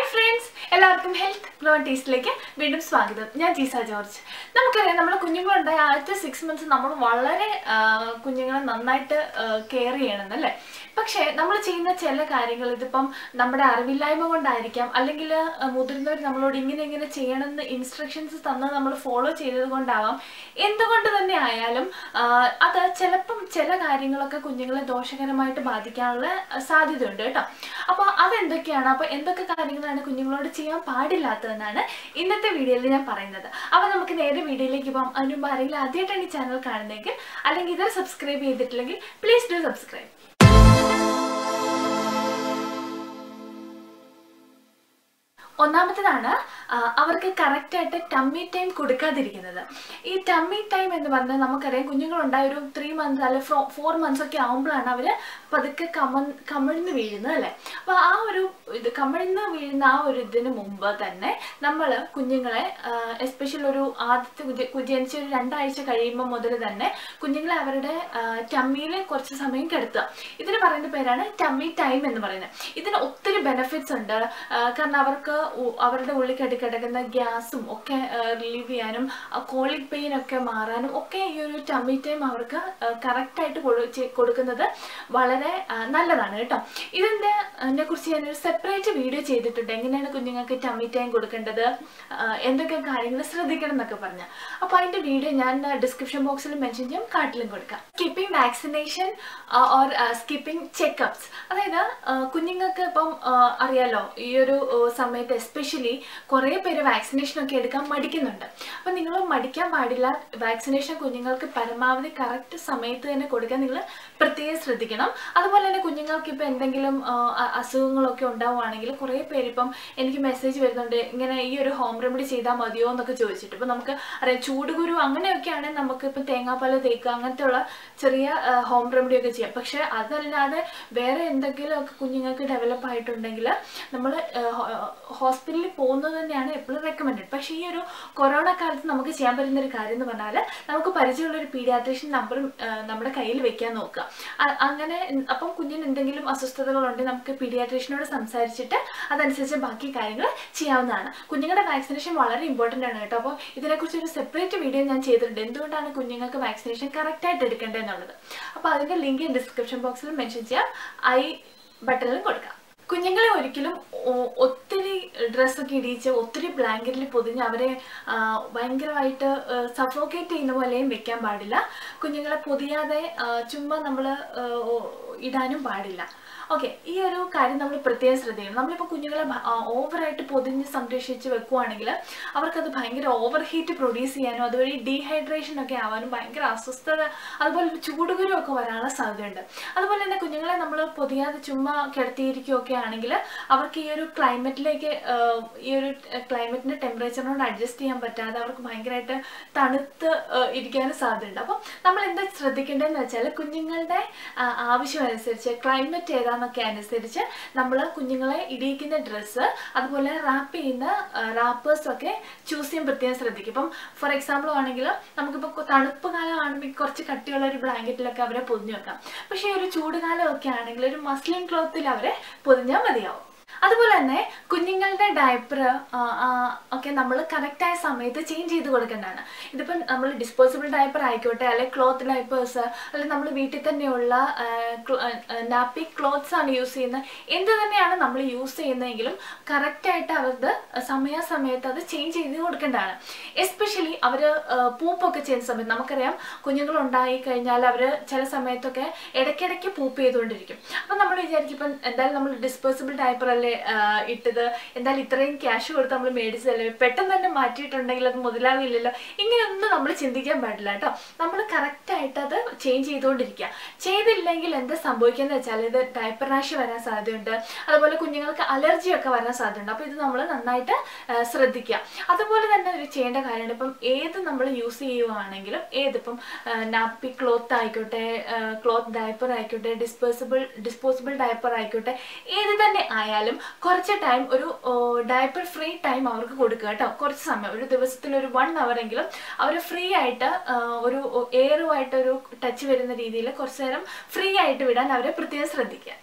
friends എല്ലാവർക്കും health glow ടേസ്റ്റിലേക്ക് വീണ്ടും സ്വാഗതം ഞാൻ ജീസ ജോർജ് നമുക്കറിയാം നമ്മുടെ കുഞ്ഞുങ്ങളുണ്ടായ ആദ്യത്തെ സിക്സ് മന്ത്സ് നമ്മൾ വളരെ ആ, കുഞ്ഞുങ്ങളെ നന്നായിട്ട് കെയർ ചെയ്യണം അല്ലേ പക്ഷേ നമ്മൾ ചെയ്യുന്ന ചില കാര്യങ്ങൾ ഇതിപ്പം നമ്മുടെ അറിവില്ലായ്മ കൊണ്ടായിരിക്കാം അല്ലെങ്കിൽ മുതിർന്നവർ നമ്മളോട് ഇങ്ങനെ ഇങ്ങനെ ചെയ്യണമെന്ന് ഇൻസ്ട്രക്ഷൻസ് തന്ന് നമ്മൾ ഫോളോ ചെയ്തത് കൊണ്ടാവാം എന്തുകൊണ്ട് തന്നെ ആയാലും ആ, അത് ചിലപ്പം ചില കാര്യങ്ങളൊക്കെ കുഞ്ഞുങ്ങളെ ദോഷകരമായിട്ട് ബാധിക്കാനുള്ള സാധ്യതയുണ്ട് കേട്ടോ അപ്പോൾ അതെന്തൊക്കെയാണ് അപ്പോൾ എന്തൊക്കെ കാര്യങ്ങളാണ് കുഞ്ഞുങ്ങളോട് ചെയ്യാൻ പാടില്ലാത്തതെന്നാണ് ഇന്നത്തെ വീഡിയോയിൽ ഞാൻ പറയുന്നത് അപ്പോൾ നമുക്ക് നേരെ വീഡിയോയിലേക്ക് പോകാം അതിന് മുമ്പ് ആരെങ്കിലും ആദ്യമായിട്ടാണ് ഈ ചാനൽ കാണുന്നതെങ്കിൽ അല്ലെങ്കിൽ ഇത് സബ്സ്ക്രൈബ് ചെയ്തിട്ടില്ലെങ്കിൽ പ്ലീസ് ഡു സബ്സ്ക്രൈബ് ഒന്നാമത്തേതാണ് ആ, അവർക്ക് കറക്റ്റായിട്ട് ടമ്മി ടൈം കൊടുക്കാതിരിക്കുന്നത് ഈ ടമ്മി ടൈം എന്ന് പറഞ്ഞാൽ നമുക്കറിയാം കുഞ്ഞുങ്ങളുണ്ടായ ഒരു ത്രീ മന്ത്സ് അല്ലെ ഫോർ മന്ത്സ് ഒക്കെ ആകുമ്പോഴാണ് അവർ പതുക്കെ കമ കമിഴ്ന്ന് വീഴുന്നത് അല്ലേ അപ്പോൾ ആ ഒരു ഇത് കമിഴ്ന്ന് വീഴുന്ന ആ ഒരു ഇതിന് മുമ്പ് തന്നെ നമ്മൾ കുഞ്ഞുങ്ങളെ എസ്പെഷ്യൽ ഒരു ആദ്യത്തെ കുഞ്ഞ് കു- ജനിച്ച ഒരു രണ്ടാഴ്ച കഴിയുമ്പോൾ മുതൽ തന്നെ കുഞ്ഞുങ്ങളെ അവരുടെ ടമ്മിയിൽ കുറച്ച് സമയം കിടത്തുക ഇതിന് പറയുന്ന പേരാണ് ടമ്മി ടൈം എന്ന് പറയുന്നത് ഇതിന് ഒത്തിരി ബെനിഫിറ്റ്സ് ഉണ്ട് ആ, കാരണം അവർക്ക് ഉ- അവരുടെ ഉള്ളിൽ കെട്ടി കിടക്കുന്ന ഗ്യാസും ഒക്കെ റിലീവ് ചെയ്യാനും കോളിക് പെയിൻ ഒക്കെ മാറാനും ഒക്കെ ഈ ഒരു ടമ്മി ടൈം അവർക്ക് കറക്റ്റായിട്ട് കൊടുക്കുന്നത് വളരെ ആ, നല്ലതാണ് കേട്ടോ ഇതിൻ്റെ ഇതിനെ കുറിച്ച് ഞാനൊരു സെപ്പറേറ്റ് വീഡിയോ ചെയ്തിട്ടുണ്ട് എങ്ങനെയാണ് കുഞ്ഞുങ്ങൾക്ക് ടമ്മി ടൈം കൊടുക്കേണ്ടത് ആ, എന്തൊക്കെ കാര്യങ്ങൾ ശ്രദ്ധിക്കണം എന്നൊക്കെ പറഞ്ഞ അപ്പോൾ അതിൻ്റെ വീഡിയോ ഞാൻ ഡിസ്ക്രിപ്ഷൻ ബോക്സിൽ മെൻഷൻ ചെയ്യാം കാട്ടിലും കൊടുക്കാം skipping vaccination or skipping checkups അതായത് ആ, കുഞ്ഞുങ്ങൾക്ക് ഇപ്പം ആ, അറിയാലോ ഈ ഒരു ആ, സമയത്ത് എസ്പെഷ്യലി കുറേ പേര് വാക്സിനേഷൻ ഒക്കെ എടുക്കാൻ മടിക്കുന്നുണ്ട് അപ്പം നിങ്ങൾ മടിക്കാൻ പാടില്ല വാക്സിനേഷൻ കുഞ്ഞുങ്ങൾക്ക് പരമാവധി കറക്റ്റ് സമയത്ത് തന്നെ കൊടുക്കാൻ നിങ്ങൾ പ്രത്യേകം ശ്രദ്ധിക്കണം അതുപോലെ തന്നെ കുഞ്ഞുങ്ങൾക്ക് ഇപ്പം എന്തെങ്കിലും ആ, അ- അസുഖങ്ങളൊക്കെ ഉണ്ടാവുകയാണെങ്കിൽ കുറേ പേര് ഇപ്പം എനിക്ക് മെസ്സേജ് വരുന്നുണ്ട് ഇങ്ങനെ ഈ ഒരു ഹോം റെമഡി ചെയ്താൽ മതിയോ എന്നൊക്കെ ചോദിച്ചിട്ട് ഇപ്പം നമുക്ക് അറിയാം ചൂടുകുരു അങ്ങനെയൊക്കെയാണെങ്കിൽ നമുക്ക് ഇപ്പം തേങ്ങാപ്പാൽ തേക്കുക അങ്ങനത്തെ ഉള്ള ചെറിയ ഹോം റെമഡി ഒക്കെ ചെയ്യാം പക്ഷെ അതല്ലാതെ വേറെ എന്തെങ്കിലുമൊക്കെ കുഞ്ഞുങ്ങൾക്ക് ഡെവലപ്പ് ആയിട്ടുണ്ടെങ്കിൽ നമ്മൾ ഹോസ്പിറ്റലിൽ പോകുന്നത് തന്നെയാണ് എപ്പോഴും റെക്കമെൻഡഡ് പക്ഷേ ഈ ഒരു കൊറോണ കാലത്ത് നമുക്ക് ചെയ്യാൻ പറ്റുന്ന ഒരു കാര്യം എന്ന് പറഞ്ഞാൽ നമുക്ക് പരിചയമുള്ള ഒരു പീഡിയാട്രീഷ്യൻ നമ്പറും നമ്മുടെ കയ്യിൽ വെക്കാൻ നോക്കുക അ- അങ്ങനെ അപ്പം കുഞ്ഞിന് എന്തെങ്കിലും അസ്വസ്ഥതകളുണ്ടെങ്കിൽ നമുക്ക് പീഡിയാട്രീഷ്യനോട് സംസാരിച്ചിട്ട് അതനുസരിച്ച് ബാക്കി കാര്യങ്ങൾ ചെയ്യാവുന്നതാണ് കുഞ്ഞുങ്ങളുടെ വാക്സിനേഷൻ വളരെ ഇമ്പോർട്ടൻ്റ് ആണ് കേട്ടോ അപ്പോൾ ഇതിനെക്കുറിച്ച് ഒരു സെപ്പറേറ്റ് വീഡിയോ ഞാൻ ചെയ്തിട്ടുണ്ട് എന്തുകൊണ്ടാണ് കുഞ്ഞുങ്ങൾക്ക് വാക്സിനേഷൻ കറക്റ്റായിട്ട് എടുക്കേണ്ടത് എന്നുള്ളത് അപ്പോൾ അതിൻ്റെ ലിങ്ക് ഡിസ്ക്രിപ്ഷൻ ബോക്സിൽ മെൻഷൻ ചെയ്യാം ഐ ബട്ടണിലും കൊടുക്കാം കുഞ്ഞുങ്ങളെ ഒരിക്കലും ഒ- ഒത്തിരി ഡ്രസ്സൊക്കെ ഇടിയിച്ച് ഒത്തിരി ബ്ലാങ്കറ്റിൽ പൊതിഞ്ഞ് അവരെ ആ, ഭയങ്കരമായിട്ട് സഫോക്കേറ്റ് ചെയ്യുന്ന പോലെയും വെക്കാൻ പാടില്ല കുഞ്ഞുങ്ങളെ പൊതിയാതെ ആ, ചുമ്മാ നമ്മൾ ഇടാനും പാടില്ല ഓക്കെ ഈ ഒരു കാര്യം നമ്മൾ പ്രത്യേകം ശ്രദ്ധിക്കണം നമ്മളിപ്പോൾ കുഞ്ഞുങ്ങളെ ഭ- ആ, ഓവറായിട്ട് പൊതിഞ്ഞ് സംരക്ഷിച്ച് വെക്കുവാണെങ്കിൽ അവർക്കത് ഭയങ്കര ഓവർ ഹീറ്റ് പ്രൊഡ്യൂസ് ചെയ്യാനും അതുവഴി ഡീഹൈഡ്രേഷൻ ഒക്കെ ആവാനും ഭയങ്കര അസ്വസ്ഥത അതുപോലെ ഒരു ചൂടുകുരും ഒക്കെ വരാനുള്ള സാധ്യതയുണ്ട് അതുപോലെ തന്നെ കുഞ്ഞുങ്ങളെ നമ്മൾ പൊതിയാതെ ചുമ്മാ കിടത്തിയിരിക്കുകയൊക്കെ ആണെങ്കിൽ അവർക്ക് ഈ ഒരു ക്ലൈമറ്റിലേക്ക് ഈ ഒരു ക്ലൈമറ്റിൻ്റെ ടെമ്പറേച്ചറിനോട് അഡ്ജസ്റ്റ് ചെയ്യാൻ പറ്റാതെ അവർക്ക് ഭയങ്കരമായിട്ട് തണുത്ത് ആ, ഇരിക്കാനും സാധ്യതയുണ്ട് അപ്പം നമ്മൾ എന്താ ശ്രദ്ധിക്കേണ്ടതെന്ന് വെച്ചാൽ കുഞ്ഞുങ്ങളുടെ ആ, ആവശ്യമനുസരിച്ച് ക്ലൈമറ്റ് ഏതാന്നൊക്കെ അനുസരിച്ച് നമ്മൾ കുഞ്ഞുങ്ങളെ ഇടിയിക്കുന്ന ഡ്രസ്സ് അതുപോലെ റാപ്പ് ചെയ്യുന്ന റാപ്പേഴ്സ് ഒക്കെ ചൂസ് ചെയ്യാൻ പ്രത്യേകം ശ്രദ്ധിക്കും ഇപ്പം ഫോർ എക്സാമ്പിൾ ആണെങ്കിൽ നമുക്കിപ്പോൾ തണുപ്പ് കാലം ആണെങ്കിൽ കുറച്ച് കട്ടിയുള്ള ഒരു ബ്ലാങ്കറ്റിലൊക്കെ അവരെ പൊതിഞ്ഞു വെക്കാം പക്ഷേ ഈ ഒരു ചൂടുകാലം ഒക്കെ ആണെങ്കിൽ ഒരു മസ്ലിൻ ക്ലോത്തിൽ അവരെ പൊതിഞ്ഞാൽ മതിയാവും അതുപോലെ തന്നെ കുഞ്ഞുങ്ങളുടെ ഡയപ്പർ ഒക്കെ നമ്മൾ കറക്റ്റായ സമയത്ത് ചേഞ്ച് ചെയ്ത് കൊടുക്കേണ്ടതാണ് ഇതിപ്പം നമ്മൾ ഡിസ്പോസിബിൾ ഡയപ്പർ ആയിക്കോട്ടെ അല്ലെങ്കിൽ ക്ലോത്ത് ഡയപ്പേഴ്സ് അല്ലെങ്കിൽ നമ്മൾ വീട്ടിൽ തന്നെയുള്ള നാപ്പി ക്ലോത്ത്സ് ആണ് യൂസ് ചെയ്യുന്നത് എന്ത് തന്നെയാണ് നമ്മൾ യൂസ് ചെയ്യുന്നതെങ്കിലും കറക്റ്റായിട്ട് അവർക്ക് സമയാസമയത്ത് അത് ചേഞ്ച് ചെയ്ത് കൊടുക്കേണ്ടതാണ് എസ്പെഷ്യലി അവർ പൂപ്പൊക്കെ ചെയ്യുന്ന സമയത്ത് നമുക്കറിയാം കുഞ്ഞുങ്ങൾ ഉണ്ടായി കഴിഞ്ഞാൽ അവർ ചില സമയത്തൊക്കെ ഇടയ്ക്കിടയ്ക്ക് പൂപ്പ് ചെയ്തുകൊണ്ടിരിക്കും അപ്പം നമ്മൾ വിചാരിക്കും ഇപ്പം എന്തായാലും നമ്മൾ ഡിസ്പോസിബിൾ ഡയപ്പർ അല്ലേ ആ, ഇട്ടത് എന്തായാലും ഇത്രയും ക്യാഷ് കൊടുത്ത് നമ്മൾ മേടിച്ചതല്ലേ പെട്ടെന്ന് തന്നെ മാറ്റിയിട്ടുണ്ടെങ്കിൽ അത് മുതലാവില്ലല്ലോ ഇങ്ങനെയൊന്നും നമ്മൾ ചിന്തിക്കാൻ പാടില്ല കേട്ടോ നമ്മൾ കറക്റ്റായിട്ട് അത് ചേഞ്ച് ചെയ്തുകൊണ്ടിരിക്കുക ചെയ്തില്ലെങ്കിൽ എന്താ സംഭവിക്കുന്നത് വെച്ചാൽ ഇത് ഡയപ്പർ റാഷ് വരാൻ സാധ്യതയുണ്ട് അതുപോലെ കുഞ്ഞുങ്ങൾക്ക് അലർജി ഒക്കെ വരാൻ സാധ്യതയുണ്ട് അപ്പോൾ ഇത് നമ്മൾ നന്നായിട്ട് ആ, ശ്രദ്ധിക്കുക അതുപോലെ തന്നെ ഒരു ചെയ്യേണ്ട കാര്യമാണ് ഇപ്പം ഏത് നമ്മൾ യൂസ് ചെയ്യുവാണെങ്കിലും ഏതിപ്പം നാപ്പി ക്ലോത്ത് ആയിക്കോട്ടെ ക്ലോത്ത് ഡയപ്പർ ആയിക്കോട്ടെ ഡിസ്പോസിബിൾ ഡിസ്പോസിബിൾ ഡയപ്പർ ആയിക്കോട്ടെ ഏത് തന്നെ ആയാലും കുറച്ച് ടൈം ഒരു ഡയപ്പർ ഫ്രീ ടൈം അവർക്ക് കൊടുക്കുക കേട്ടോ കുറച്ച് സമയം ഒരു ദിവസത്തിൽ ഒരു വൺ അവർ എങ്കിലും അവർ ഫ്രീ ആയിട്ട് ആ, ഒരു എയറുമായിട്ട് ഒരു ടച്ച് വരുന്ന രീതിയിൽ കുറച്ച് നേരം ഫ്രീ ആയിട്ട് വിടാൻ അവരെ പ്രത്യേകം ശ്രദ്ധിക്കുക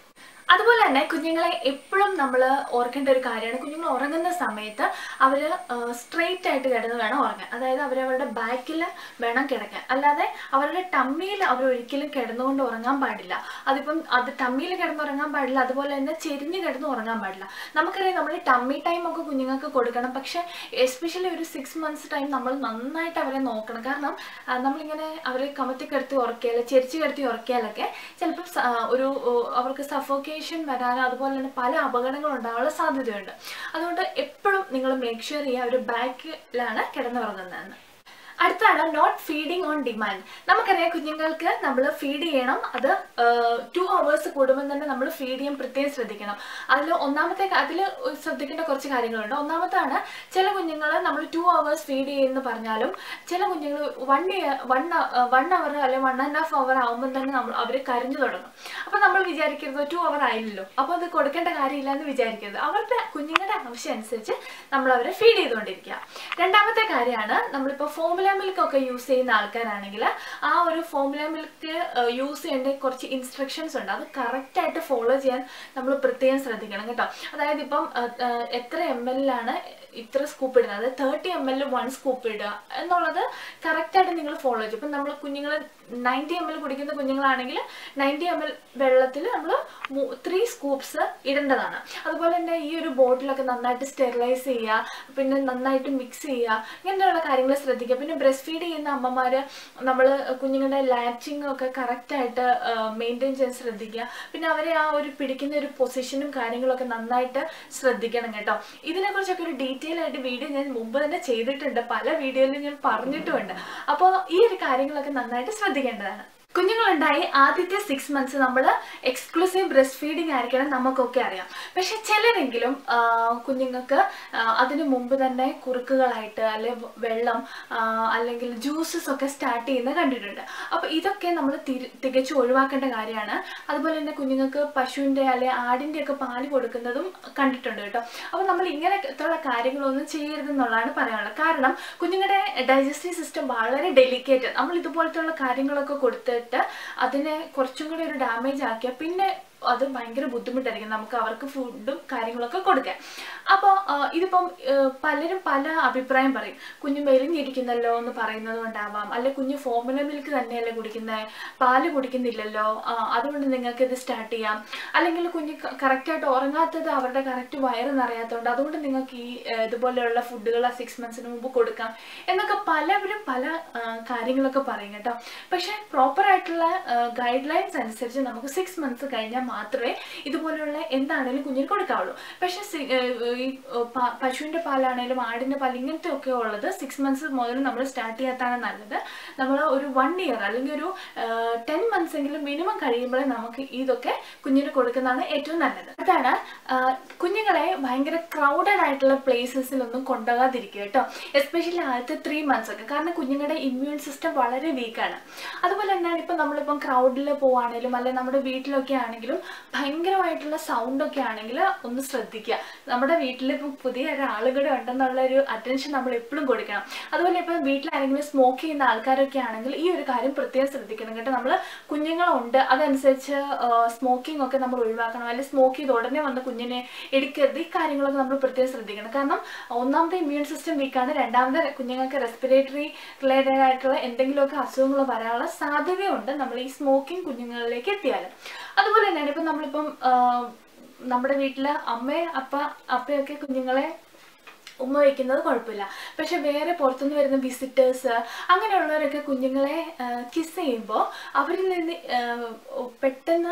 അതുപോലെ തന്നെ കുഞ്ഞുങ്ങളെ എപ്പോഴും നമ്മൾ ഓർക്കേണ്ട ഒരു കാര്യമാണ് കുഞ്ഞുങ്ങൾ ഉറങ്ങുന്ന സമയത്ത് അവർ സ്ട്രെയിറ്റ് ആയിട്ട് കിടന്ന് വേണം ഉറങ്ങാൻ അതായത് അവരവരുടെ ബാക്കിൽ വേണം കിടക്കാൻ അല്ലാതെ അവരുടെ ടമ്മിയിൽ അവർ ഒരിക്കലും കിടന്നുകൊണ്ട് ഉറങ്ങാൻ പാടില്ല അതിപ്പം അത് ടമ്മിയിൽ കിടന്നുറങ്ങാൻ പാടില്ല അതുപോലെ തന്നെ ചെരിഞ്ഞ് കിടന്ന് ഉറങ്ങാൻ പാടില്ല നമുക്കറിയാം നമ്മൾ ടമ്മി ടൈം ഒക്കെ കുഞ്ഞുങ്ങൾക്ക് കൊടുക്കണം പക്ഷേ എസ്പെഷ്യലി ഒരു സിക്സ് മന്ത്സ് ടൈം നമ്മൾ നന്നായിട്ട് അവരെ നോക്കണം കാരണം ആ, നമ്മളിങ്ങനെ അവരെ കമത്തി കിടത്തി ഉറക്കിയാൽ ചെരിച്ച് കിടത്തി ഉറക്കിയാലൊക്കെ ചിലപ്പോൾ സ- ആ, ഒരു ഓ, അവർക്ക് സഫോക്കേഷൻ വരാനോ അതുപോലെ തന്നെ പല അപകടങ്ങൾ ഉണ്ടാകാനുള്ള സാധ്യതയുണ്ട് അതുകൊണ്ട് എപ്പോഴും നിങ്ങൾ മേക്ക് ഷുവർ ചെയ്യുക അവർ ബാക്കിലാണ് കിടന്നുറങ്ങുന്നതെന്ന് അടുത്താണ് നോട്ട് ഫീഡിങ് ഓൺ ഡിമാൻഡ് നമുക്കറിയാം കുഞ്ഞുങ്ങൾക്ക് നമ്മൾ ഫീഡ് ചെയ്യണം അത് ടു അവേഴ്സ് കൂടുമ്പോൾ തന്നെ നമ്മൾ ഫീഡ് ചെയ്യാൻ പ്രത്യേകം ശ്രദ്ധിക്കണം അതിൽ ഒന്നാമത്തെ അതിൽ ശ്രദ്ധിക്കേണ്ട കുറച്ച് കാര്യങ്ങളുണ്ട് ഒന്നാമത്താണ് ചില കുഞ്ഞുങ്ങൾ നമ്മൾ ടു അവേഴ്സ് ഫീഡ് ചെയ്യുമെന്ന് പറഞ്ഞാലും ചില കുഞ്ഞുങ്ങൾ വൺ ഇയർ വൺ വൺ അവർ അല്ലെങ്കിൽ വൺ ആൻഡ് ഹാഫ് അവർ ആകുമ്പോൾ തന്നെ നമ്മൾ അവർ കരഞ്ഞു തുടങ്ങും അപ്പോൾ നമ്മൾ വിചാരിക്കരുത് ടു അവർ ആയില്ലല്ലോ അപ്പോൾ അത് കൊടുക്കേണ്ട കാര്യമില്ല എന്ന് വിചാരിക്കരുത് അവരുടെ കുഞ്ഞുങ്ങളുടെ ആവശ്യം അനുസരിച്ച് നമ്മൾ അവരെ ഫീഡ് ചെയ്തുകൊണ്ടിരിക്കുക രണ്ടാമത്തെ കാര്യമാണ് നമ്മളിപ്പോൾ ഫോമുല മിൽക്ക് ഒക്കെ യൂസ് ചെയ്യുന്ന ആൾക്കാരാണെങ്കിൽ ആ ഒരു ഫോമുല മിൽക്ക് യൂസ് ചെയ്യേണ്ട കുറച്ച് ഇൻസ്ട്രക്ഷൻസ് ഉണ്ട് അത് കറക്റ്റായിട്ട് ഫോളോ ചെയ്യാൻ നമ്മൾ പ്രത്യേകം ശ്രദ്ധിക്കണം കേട്ടോ അതായത് ഇപ്പം അഹ്, അഹ്, എത്ര എം എല്ലിലാണ് ഇത്ര സ്കൂപ്പ് ഇടുന്നത് അതായത് thirty M L one scoop ഇടുക എന്നുള്ളത് കറക്റ്റായിട്ട് നിങ്ങൾ ഫോളോ ചെയ്യും ഇപ്പം നമ്മൾ കുഞ്ഞുങ്ങൾ നയൻറ്റി എം എൽ കുടിക്കുന്ന കുഞ്ഞുങ്ങളാണെങ്കിൽ നയൻറ്റി എം എൽ വെള്ളത്തിൽ നമ്മൾ ത്രീ സ്കൂപ്സ് ഇടേണ്ടതാണ് അതുപോലെ തന്നെ ഈ ഒരു ബോട്ടിലൊക്കെ നന്നായിട്ട് സ്റ്റെറിലൈസ് ചെയ്യുക പിന്നെ നന്നായിട്ട് മിക്സ് ചെയ്യുക ഇങ്ങനെയുള്ള കാര്യങ്ങൾ ശ്രദ്ധിക്കുക പിന്നെ ബ്രസ്റ്റ് ഫീഡ് ചെയ്യുന്ന അമ്മമാർ നമ്മൾ കുഞ്ഞുങ്ങളുടെ ലാച്ചിങ് ഒക്കെ കറക്റ്റായിട്ട് മെയിൻറ്റെയിൻ ചെയ്യാൻ ശ്രദ്ധിക്കുക പിന്നെ അവരെ ആ ഒരു പിടിക്കുന്ന ഒരു പൊസിഷനും കാര്യങ്ങളൊക്കെ നന്നായിട്ട് ശ്രദ്ധിക്കണം കേട്ടോ ഇതിനെക്കുറിച്ചൊക്കെ ഒരു ഡീറ്റെയിൽ ആയിട്ട് വീഡിയോ ഞാൻ മുമ്പ് തന്നെ ചെയ്തിട്ടുണ്ട് പല വീഡിയോയിലും ഞാൻ പറഞ്ഞിട്ടുമുണ്ട് അപ്പോൾ ഈ ഒരു കാര്യങ്ങളൊക്കെ നന്നായിട്ട് ശ്രദ്ധിക്കേണ്ടതാണ് കുഞ്ഞുങ്ങളുണ്ടായി ആദ്യത്തെ സിക്സ് മന്ത്സ് നമ്മൾ എക്സ്ക്ലൂസീവ് ബ്രസ്റ്റ് ഫീഡിങ് ആയിരിക്കണം നമുക്കൊക്കെ അറിയാം പക്ഷെ ചിലരെങ്കിലും ആ, കുഞ്ഞുങ്ങൾക്ക് ആ, അതിനു മുമ്പ് തന്നെ കുറുക്കുകളായിട്ട് അല്ലെ വെള്ളം ആ, അല്ലെങ്കിൽ ജ്യൂസസ് ഒക്കെ സ്റ്റാർട്ട് ചെയ്യുന്നത് കണ്ടിട്ടുണ്ട് അപ്പോൾ ഇതൊക്കെ നമ്മൾ തികച്ചും ഒഴിവാക്കേണ്ട കാര്യമാണ് അതുപോലെ തന്നെ കുഞ്ഞുങ്ങൾക്ക് പശുവിൻ്റെ അല്ലെ ആടിൻ്റെ ഒക്കെ പാല് കൊടുക്കുന്നതും കണ്ടിട്ടുണ്ട് കേട്ടോ അപ്പോൾ നമ്മൾ ഇങ്ങനത്തുള്ള കാര്യങ്ങളൊന്നും ചെയ്യരുതെന്നുള്ളതാണ് പറയാനുള്ളത് കാരണം കുഞ്ഞുങ്ങളുടെ ഡൈജസ്റ്റീവ് സിസ്റ്റം വളരെ ഡെലിക്കേറ്റ് നമ്മൾ ഇതുപോലത്തുള്ള കാര്യങ്ങളൊക്കെ കൊടുത്തിട്ട് അതിനെ കുറച്ചും കൂടി ഒരു ഡാമേജ് ആക്കിയാൽ പിന്നെ അത് ഭയങ്കര ബുദ്ധിമുട്ടായിരിക്കും നമുക്ക് അവർക്ക് ഫുഡും കാര്യങ്ങളൊക്കെ കൊടുക്കാൻ അപ്പോൾ ഇതിപ്പം ആ, പലരും പല അഭിപ്രായം പറയും കുഞ്ഞ് മെലിഞ്ഞിരിക്കുന്നല്ലോ എന്ന് പറയുന്നത് കൊണ്ടാവാം അല്ലെ കുഞ്ഞ് ഫോമുല മിൽക്ക് തന്നെയല്ലേ കുടിക്കുന്നത് പാല് കുടിക്കുന്നില്ലല്ലോ ആ, അതുകൊണ്ട് നിങ്ങൾക്ക് ഇത് സ്റ്റാർട്ട് ചെയ്യാം അല്ലെങ്കിൽ കുഞ്ഞ് കറക്റ്റായിട്ട് ഉറങ്ങാത്തത് അവരുടെ കറക്റ്റ് വയറ് നിറയാത്തതുകൊണ്ട് അതുകൊണ്ട് നിങ്ങൾക്ക് ഈ ആ, ഇതുപോലെയുള്ള ഫുഡുകൾ ആ സിക്സ് മന്ത്സിന് മുമ്പ് കൊടുക്കാം എന്നൊക്കെ പലവരും പല ആ, കാര്യങ്ങളൊക്കെ പറയും കേട്ടോ പക്ഷേ പ്രോപ്പറായിട്ടുള്ള ഗൈഡ് ലൈൻസ് അനുസരിച്ച് നമുക്ക് സിക്സ് മന്ത്സ് കഴിഞ്ഞാൽ മാത്രമേ ഇതുപോലെയുള്ള എന്താണേലും കുഞ്ഞിന് കൊടുക്കാവുള്ളൂ പക്ഷേ സി- ഏഹ് ഈ പ- പശുവിൻ്റെ പാലാണേലും ആടിൻ്റെ പാൽ ഇങ്ങനത്തെ ഒക്കെ ഉള്ളത് സിക്സ് മന്ത്സ് മുതൽ നമ്മൾ സ്റ്റാർട്ട് ചെയ്യാത്താണ് നല്ലത് നമ്മൾ ഒരു വൺ ഇയർ അല്ലെങ്കിൽ ഒരു ടെൻ മന്ത്സ് എങ്കിലും മിനിമം കഴിയുമ്പോഴേ നമുക്ക് ഇതൊക്കെ കുഞ്ഞിന് കൊടുക്കുന്നതാണ് ഏറ്റവും നല്ലത് അതാണ് ആഹ് കുഞ്ഞുങ്ങളെ ഭയങ്കര ക്രൗഡഡ് ആയിട്ടുള്ള പ്ലേസസിലൊന്നും കൊണ്ടുപോകാതിരിക്കുക കേട്ടോ എസ്പെഷ്യലി ആദ്യത്തെ ത്രീ മന്ത്സ് ഒക്കെ കാരണം കുഞ്ഞുങ്ങളുടെ ഇമ്മ്യൂൺ സിസ്റ്റം വളരെ വീക്കാണ് അതുപോലെ തന്നെയാണ് ഇപ്പം നമ്മളിപ്പം ക്രൗഡിൽ പോവാണെങ്കിലും അല്ലെങ്കിൽ നമ്മുടെ വീട്ടിലൊക്കെ ആണെങ്കിലും ഭയങ്കരമായിട്ടുള്ള സൗണ്ട് ഒക്കെ ആണെങ്കിൽ ഒന്ന് ശ്രദ്ധിക്കുക നമ്മുടെ വീട്ടിൽ ഇപ്പം പുതിയ ഒരാൾ കൂടെ ഉണ്ടെന്നുള്ള ഒരു അറ്റൻഷൻ നമ്മൾ എപ്പോഴും കൊടുക്കണം അതുപോലെ ഇപ്പം വീട്ടിലാരെങ്കിലും സ്മോക്ക് ചെയ്യുന്ന ആൾക്കാരൊക്കെ ആണെങ്കിൽ ഈ ഒരു കാര്യം പ്രത്യേകം ശ്രദ്ധിക്കണം കേട്ടോ നമ്മൾ കുഞ്ഞുങ്ങളുണ്ട് അതനുസരിച്ച് സ്മോക്കിംഗ് ഒക്കെ നമ്മൾ ഒഴിവാക്കണം അല്ലെങ്കിൽ സ്മോക്ക് ചെയ്ത് ഉടനെ വന്ന് കുഞ്ഞിനെ എടുക്കരുത് ഈ കാര്യങ്ങളൊക്കെ നമ്മൾ പ്രത്യേകം ശ്രദ്ധിക്കണം കാരണം ഒന്നാമത്തെ ഇമ്മ്യൂൺ സിസ്റ്റം വീക്കാണ് രണ്ടാമത്തെ കുഞ്ഞുങ്ങൾക്ക് റെസ്പിറേറ്ററി റിലേറ്റഡ് ആയിട്ടുള്ള എന്തെങ്കിലുമൊക്കെ അസുഖങ്ങൾ വരാനുള്ള സാധ്യതയുണ്ട് നമ്മൾ ഈ സ്മോക്കിംഗ് കുഞ്ഞുങ്ങളിലേക്ക് എത്തിയാൽ അതുപോലെ തന്നെയാണ് ഇപ്പം നമ്മളിപ്പം ആ, നമ്മുടെ വീട്ടിൽ അമ്മ അപ്പ അപ്പയൊക്കെ കുഞ്ഞുങ്ങളെ ഉമ്മ വയ്ക്കുന്നത് കുഴപ്പമില്ല പക്ഷെ വേറെ പുറത്തുനിന്ന് വരുന്ന വിസിറ്റേഴ്സ് അങ്ങനെയുള്ളവരൊക്കെ കുഞ്ഞുങ്ങളെ കിസ് ചെയ്യുമ്പോൾ അവരിൽ നിന്ന് ആ, പെട്ടെന്ന്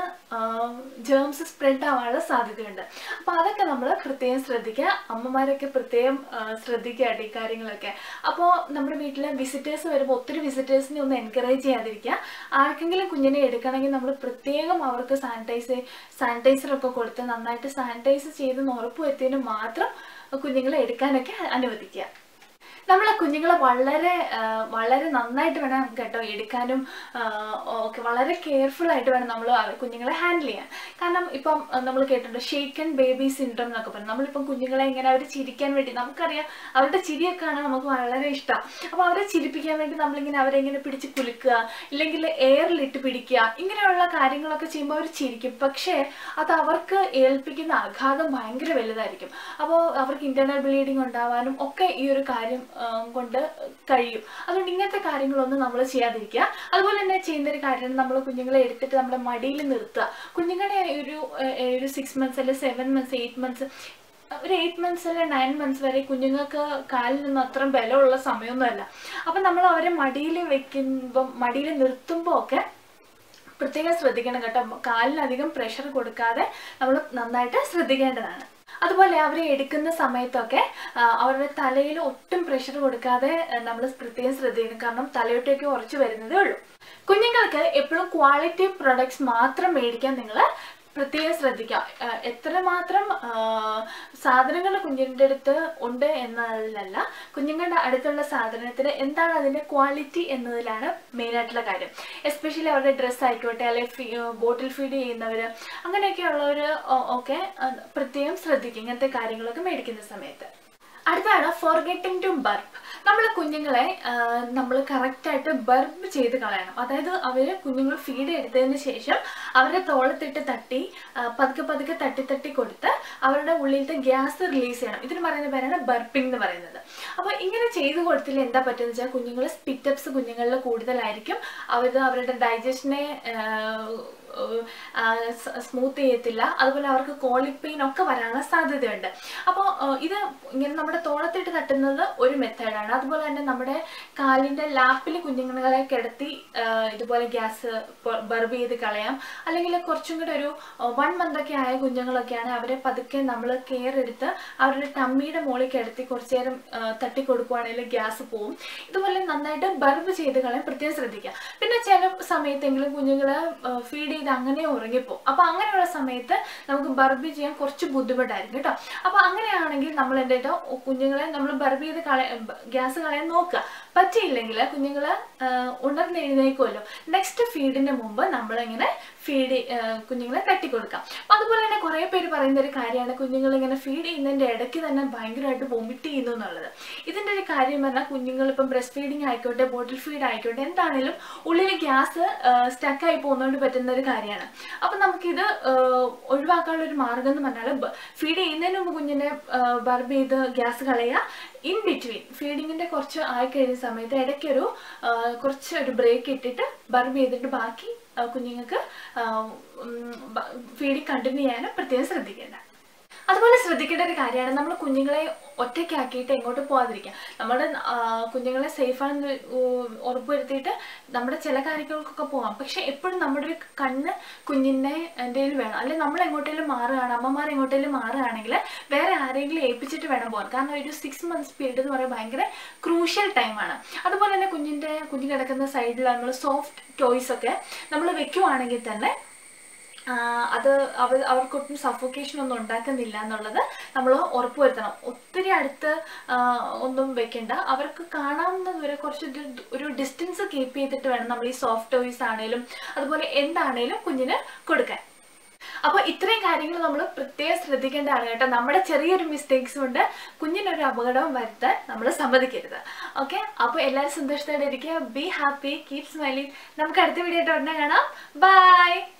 ജേംസ് സ്പ്രെഡ് ആവാനുള്ള സാധ്യതയുണ്ട് അപ്പോൾ അതൊക്കെ നമ്മൾ പ്രത്യേകം ശ്രദ്ധിക്കുക അമ്മമാരൊക്കെ പ്രത്യേകം ആ, ശ്രദ്ധിക്കുക കേട്ടോ ഈ കാര്യങ്ങളൊക്കെ അപ്പോൾ നമ്മുടെ വീട്ടിൽ വിസിറ്റേഴ്സ് വരുമ്പോൾ ഒത്തിരി വിസിറ്റേഴ്സിനെ ഒന്ന് എൻകറേജ് ചെയ്യാതിരിക്കുക ആർക്കെങ്കിലും കുഞ്ഞിനെ എടുക്കണമെങ്കിൽ നമ്മൾ പ്രത്യേകം അവർക്ക് സാനിറ്റൈസ് സാനിറ്റൈസറൊക്കെ കൊടുത്ത് നന്നായിട്ട് സാനിറ്റൈസ് ചെയ്ത് ഉറപ്പ് വരുത്തിയതിന് മാത്രം കുഞ്ഞുങ്ങളെ എടുക്കാനൊക്കെ അനുവദിക്കുക നമ്മളെ കുഞ്ഞുങ്ങളെ വളരെ ആ, വളരെ നന്നായിട്ട് വേണം കേട്ടോ എടുക്കാനും ഒക്കെ വളരെ കെയർഫുൾ ആയിട്ട് വേണം നമ്മൾ കുഞ്ഞുങ്ങളെ ഹാൻഡിൽ ചെയ്യാൻ കാരണം ഇപ്പം നമ്മൾ കേട്ടിട്ടുണ്ട് ഷേക്കൻ ബേബി സിൻഡ്രോം എന്നൊക്കെ പറയും നമ്മളിപ്പം കുഞ്ഞുങ്ങളെ ഇങ്ങനെ അവർ ചിരിക്കാൻ വേണ്ടി നമുക്കറിയാം അവരുടെ ചിരിയൊക്കെ കാണാൻ നമുക്ക് വളരെ ഇഷ്ടം അപ്പോൾ അവരെ ചിരിപ്പിക്കാൻ വേണ്ടി നമ്മളിങ്ങനെ അവരെ ഇങ്ങനെ പിടിച്ച് കുലുക്കുക ഇല്ലെങ്കിൽ എയറിലിട്ട് പിടിക്കുക ഇങ്ങനെയുള്ള കാര്യങ്ങളൊക്കെ ചെയ്യുമ്പോൾ അവർ ചിരിക്കും പക്ഷേ അത് അവർക്ക് ഏൽപ്പിക്കുന്ന ആഘാതം ഭയങ്കര വലുതായിരിക്കും അപ്പോൾ അവർക്ക് ഇന്റർണൽ ബ്ലീഡിങ് ഉണ്ടാവാനും ഒക്കെ ഈ ഒരു കാര്യം ആ, കൊണ്ട് കഴിയും അതുകൊണ്ട് ഇങ്ങനത്തെ കാര്യങ്ങളൊന്നും നമ്മൾ ചെയ്യാതിരിക്കുക അതുപോലെ തന്നെ ചെയ്യുന്ന ഒരു കാര്യമാണ് നമ്മൾ കുഞ്ഞുങ്ങളെ എടുത്തിട്ട് നമ്മുടെ മടിയിൽ നിർത്തുക കുഞ്ഞുങ്ങളുടെ ഒരു ഏ, ഒരു സിക്സ് മന്ത്സ് അല്ലെങ്കിൽ സെവൻ മന്ത്സ് എയ്റ്റ് മന്ത്സ് ഒരു എയ്റ്റ് മന്ത്സ് അല്ലെ നയൻ മന്ത്സ് വരെ കുഞ്ഞുങ്ങൾക്ക് കാലിൽ നിന്ന് അത്ര ബലമുള്ള സമയമൊന്നുമല്ല അപ്പം നമ്മൾ അവരെ മടിയിൽ വെക്കുമ്പം മടിയിൽ നിർത്തുമ്പോൾ ഒക്കെ പ്രത്യേകം ശ്രദ്ധിക്കണം കേട്ടോ കാലിനധികം പ്രഷർ കൊടുക്കാതെ നമ്മൾ നന്നായിട്ട് ശ്രദ്ധിക്കേണ്ടതാണ് അതുപോലെ അവരെ എടുക്കുന്ന സമയത്തൊക്കെ ആ, അവരുടെ തലയിൽ ഒട്ടും പ്രഷർ കൊടുക്കാതെ നമ്മൾ പ്രത്യേകം ശ്രദ്ധിക്കണം കാരണം തലയോട്ടേക്ക് ഉറച്ചു വരുന്നതേ ഉള്ളൂ കുഞ്ഞുങ്ങൾക്ക് എപ്പോഴും ക്വാളിറ്റി പ്രൊഡക്ട്സ് മാത്രം മേടിക്കാൻ നിങ്ങൾ പ്രത്യേകം ശ്രദ്ധിക്കുക ആ, എത്രമാത്രം ആ, സാധനങ്ങൾ കുഞ്ഞിൻ്റെ അടുത്ത് ഉണ്ട് എന്നതിലല്ല കുഞ്ഞുങ്ങളുടെ അടുത്തുള്ള സാധനത്തിന് എന്താണ് അതിൻ്റെ ക്വാളിറ്റി എന്നതിലാണ് മെയിനായിട്ടുള്ള കാര്യം എസ്പെഷ്യലി അവരുടെ ഡ്രസ്സ് ആയിക്കോട്ടെ അല്ലെങ്കിൽ ബോട്ടിൽ ഫീഡ് ചെയ്യുന്നവർ അങ്ങനെയൊക്കെയുള്ളവർ ഒക്കെ ആ, പ്രത്യേകം ശ്രദ്ധിക്കും ഇങ്ങനത്തെ കാര്യങ്ങളൊക്കെ മേടിക്കുന്ന സമയത്ത് അടുത്താണ് ഫോർഗെറ്റിംഗ് ടു ബർബ് നമ്മൾ കുഞ്ഞുങ്ങളെ നമ്മൾ കറക്റ്റായിട്ട് ബർബ് ചെയ്ത് കളയണം അതായത് അവർ കുഞ്ഞുങ്ങൾ ഫീഡ് എടുത്തതിന് ശേഷം അവരുടെ തോളത്തിട്ട് തട്ടി ആ, പതുക്കെ പതുക്കെ തട്ടി തട്ടി കൊടുത്ത് അവരുടെ ഉള്ളിലത്തെ ഗ്യാസ് റിലീസ് ചെയ്യണം ഇതിന് പറയുന്ന പേരാണ് ബർപ്പിംഗ് എന്ന് പറയുന്നത് അപ്പോൾ ഇങ്ങനെ ചെയ്ത് കൊടുത്തില്ല എന്താ പറ്റുന്നത് വെച്ചാൽ കുഞ്ഞുങ്ങൾ സ്പിറ്റപ്സ് കുഞ്ഞുങ്ങളിൽ കൂടുതലായിരിക്കും അവർ അവരുടെ ഡൈജഷനെ സ്മൂത്ത് ചെയ്യത്തില്ല അതുപോലെ അവർക്ക് കോളിക് പെയിൻ ഒക്കെ വരാനുള്ള സാധ്യതയുണ്ട് അപ്പോൾ ഇത് ഇങ്ങനെ നമ്മുടെ തോളത്തിട്ട് തട്ടുന്നത് ഒരു മെത്തേഡാണ് അതുപോലെ തന്നെ നമ്മുടെ കാലിൻ്റെ ലാപ്പിൽ കുഞ്ഞുങ്ങളെ കിടത്തി ആ, ഇതുപോലെ ഗ്യാസ് ബർബ് ചെയ്ത് കളയാം അല്ലെങ്കിൽ കുറച്ചും കൂടെ ഒരു വൺ മന്ത് ഒക്കെ ആയ കുഞ്ഞുങ്ങളൊക്കെയാണ് അവരെ പതുക്കെ നമ്മൾ കെയർ എടുത്ത് അവരുടെ ടമ്മിയുടെ മുകളിൽ കിടത്തി കുറച്ച് നേരം ആ, തട്ടി കൊടുക്കുവാണെങ്കിൽ ഗ്യാസ് പോവും ഇതുപോലെ നന്നായിട്ട് ബർബ് ചെയ്ത് കളയാൻ പ്രത്യേകം ശ്രദ്ധിക്കുക പിന്നെ ചില സമയത്തെങ്കിലും കുഞ്ഞുങ്ങൾ ഫീഡ് ചെയ്ത് അങ്ങനെ ഉറങ്ങിപ്പോവും അപ്പോൾ അങ്ങനെയുള്ള സമയത്ത് നമുക്ക് ബർബ് ചെയ്യാൻ കുറച്ച് ബുദ്ധിമുട്ടായിരിക്കും കേട്ടോ അപ്പോൾ അങ്ങനെയാണെങ്കിൽ നമ്മൾ എന്താ കേട്ടോ കുഞ്ഞുങ്ങളെ നമ്മൾ ബർബ് ചെയ്ത് കളയ ഗ്യാസ് കളയാൻ നോക്കുക പറ്റിയില്ലെങ്കിൽ കുഞ്ഞുങ്ങൾ ഉണർന്ന് എഴുന്നേക്കുമല്ലോ നെക്സ്റ്റ് ഫീഡിന് മുമ്പ് നമ്മളിങ്ങനെ ഫീഡ് കുഞ്ഞുങ്ങളെ തട്ടിക്കൊടുക്കാം അതുപോലെ തന്നെ കുറേ പേര് പറയുന്ന ഒരു കാര്യമാണ് കുഞ്ഞുങ്ങൾ ഇങ്ങനെ ഫീഡ് ചെയ്യുന്നതിൻ്റെ ഇടയ്ക്ക് തന്നെ ഭയങ്കരമായിട്ട് വൊമിറ്റ് ചെയ്യുന്നു എന്നുള്ളത് ഇതിൻ്റെ ഒരു കാര്യം പറഞ്ഞാൽ കുഞ്ഞുങ്ങൾ ഇപ്പം ബ്രസ്റ്റ് ഫീഡിങ് ആയിക്കോട്ടെ ബോട്ടിൽ ഫീഡ് ആയിക്കോട്ടെ എന്താണേലും ഉള്ളിൽ ഗ്യാസ് സ്റ്റക്കായി പോകുന്നതുകൊണ്ട് പറ്റുന്ന ഒരു കാര്യമാണ് അപ്പം നമുക്കിത് ആ, ഒഴിവാക്കാനുള്ള ഒരു മാർഗം എന്ന് പറഞ്ഞാൽ ഫീഡ് ചെയ്യുന്നതിന് മുമ്പ് കുഞ്ഞിനെ ബർബ് ചെയ്ത് ഗ്യാസ് കളയുക ഇൻ ബിറ്റ്വീൻ ഫീഡിങ്ങിൻ്റെ കുറച്ച് ആയി കഴിയുന്ന സമയത്ത് ഇടയ്ക്കൊരു ആ, കുറച്ച് ഒരു ബ്രേക്ക് ഇട്ടിട്ട് ബർബ് ചെയ്തിട്ട് ബാക്കി ആ, കുഞ്ഞുങ്ങൾക്ക് ഫീഡിങ് കണ്ടിന്യൂ ചെയ്യാനും പ്രത്യേകം ശ്രദ്ധിക്കേണ്ട അതുപോലെ ശ്രദ്ധിക്കേണ്ട ഒരു കാര്യമാണ് നമ്മൾ കുഞ്ഞുങ്ങളെ ഒറ്റയ്ക്കാക്കിയിട്ട് എങ്ങോട്ട് പോകാതിരിക്കുക നമ്മുടെ ആ, കുഞ്ഞുങ്ങളെ സേഫാണെന്ന് ഉറപ്പുവരുത്തിയിട്ട് നമ്മുടെ ചില കാര്യങ്ങൾക്കൊക്കെ പോകാം പക്ഷെ എപ്പോഴും നമ്മുടെ ഒരു കണ്ണ് കുഞ്ഞിൻ്റെ എന്തെയിൽ വേണം അല്ലെങ്കിൽ നമ്മൾ എങ്ങോട്ടേലും മാറുകയാണ് അമ്മമാർ എങ്ങോട്ടേലും മാറുകയാണെങ്കിൽ വേറെ ആരെങ്കിലും ഏൽപ്പിച്ചിട്ട് വേണം പോകാൻ കാരണം ഒരു സിക്സ് മന്ത്സ് പീരീഡ് എന്ന് പറയുമ്പോൾ ഭയങ്കര ക്രൂഷ്യൽ ടൈമാണ് അതുപോലെ തന്നെ കുഞ്ഞിൻ്റെ കുഞ്ഞ് കിടക്കുന്ന സൈഡിൽ നമ്മൾ സോഫ്റ്റ് ടോയ്സ് ഒക്കെ നമ്മൾ വെക്കുവാണെങ്കിൽ തന്നെ ആ, അത് അവർ അവർക്കൊട്ടും സഫോക്കേഷൻ ഒന്നും ഉണ്ടാക്കുന്നില്ല എന്നുള്ളത് നമ്മൾ ഉറപ്പുവരുത്തണം ഒത്തിരി അടുത്ത് ആ, ഒന്നും വെക്കണ്ട അവർക്ക് കാണാവുന്ന ദൂരെ കുറച്ച് ഒരു- ഒരു ഡിസ്റ്റൻസ് കീപ്പ് ചെയ്തിട്ട് വേണം നമ്മൾ ഈ സോഫ്റ്റ് ടോയ്സ് ആണേലും അതുപോലെ എന്താണേലും കുഞ്ഞിന് കൊടുക്കാൻ അപ്പോൾ ഇത്രയും കാര്യങ്ങൾ നമ്മൾ പ്രത്യേകം ശ്രദ്ധിക്കേണ്ടതാണ് കേട്ടോ നമ്മുടെ ചെറിയൊരു മിസ്റ്റേക്സ് കൊണ്ട് കുഞ്ഞിനൊരു അപകടവും വരുത്താൻ നമ്മൾ സമ്മതിക്കരുത് ഓക്കെ അപ്പോൾ എല്ലാവരും സന്തോഷത്തോടെ ഇരിക്കുക ബി ഹാപ്പി കീപ് സ്മൈലിംഗ് നമുക്ക് അടുത്ത വീഡിയോ ആയിട്ട് ഉടനെ കാണാം ബൈ